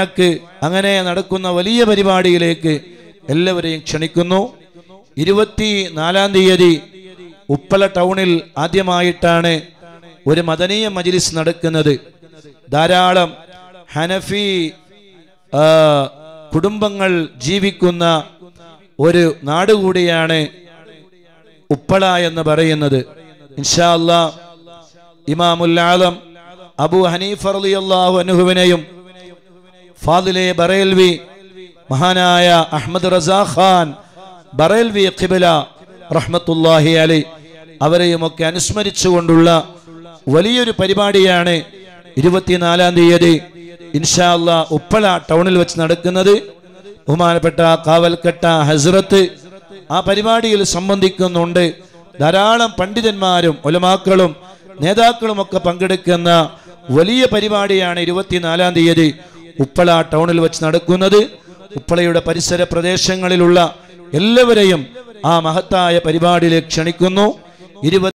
ദ്വാക്ക് അങ്ങനെ നടക്കുന്ന വലിയ പരിപാടിയിലേക്ക് എല്ലാവരെയും ക്ഷണിക്കുന്നു ഇരുപത്തി നാലാം തീയതി ഉപ്പള ടൗണിൽ ആദ്യമായിട്ടാണ് ഒരു മദനീയ മജ്ലിസ് നടക്കുന്നത് ധാരാളം ഹനഫി ആ, കുടുംബങ്ങൾ ജീവിക്കുന്ന ഒരു നാട് കൂടിയാണ് ഉപ്പള എന്ന് പറയുന്നത് ഇൻഷാ അല്ലാ ഇമാമുൽ ആലം അബു ഹനീഫ് റളിയല്ലാഹു അൻഹുവിനെയും ഫാദിലെ ബറേൽവി മഹാനായ അഹമ്മദ് റസാ ഖാൻ ബറേൽവി ഖിബല റഹ്മത്തുല്ലാഹി അലി അവരെയുമൊക്കെ അനുസ്മരിച്ചുകൊണ്ടുള്ള വലിയൊരു പരിപാടിയാണ് ഇരുപത്തിനാലാം തീയതി ഇൻഷാ അല്ലാ ഉപ്പള ടൗണിൽ വെച്ച് നടക്കുന്നത് ബഹുമാനപ്പെട്ട കാവൽക്കട്ട ഹസ്രത്ത് ആ പരിപാടിയിൽ സംബന്ധിക്കുന്നുണ്ട് ധാരാളം പണ്ഡിതന്മാരും ഒലമാക്കളും നേതാക്കളും ഒക്കെ പങ്കെടുക്കുന്ന വലിയ പരിപാടിയാണ് ഇരുപത്തിനാലാം തീയതി ഉപ്പള ടൗണിൽ വെച്ച് നടക്കുന്നത് ഉപ്പളയുടെ പരിസര പ്രദേശങ്ങളിലുള്ള എല്ലാവരെയും ആ മഹത്തായ പരിപാടിയിലേക്ക് ക്ഷണിക്കുന്നു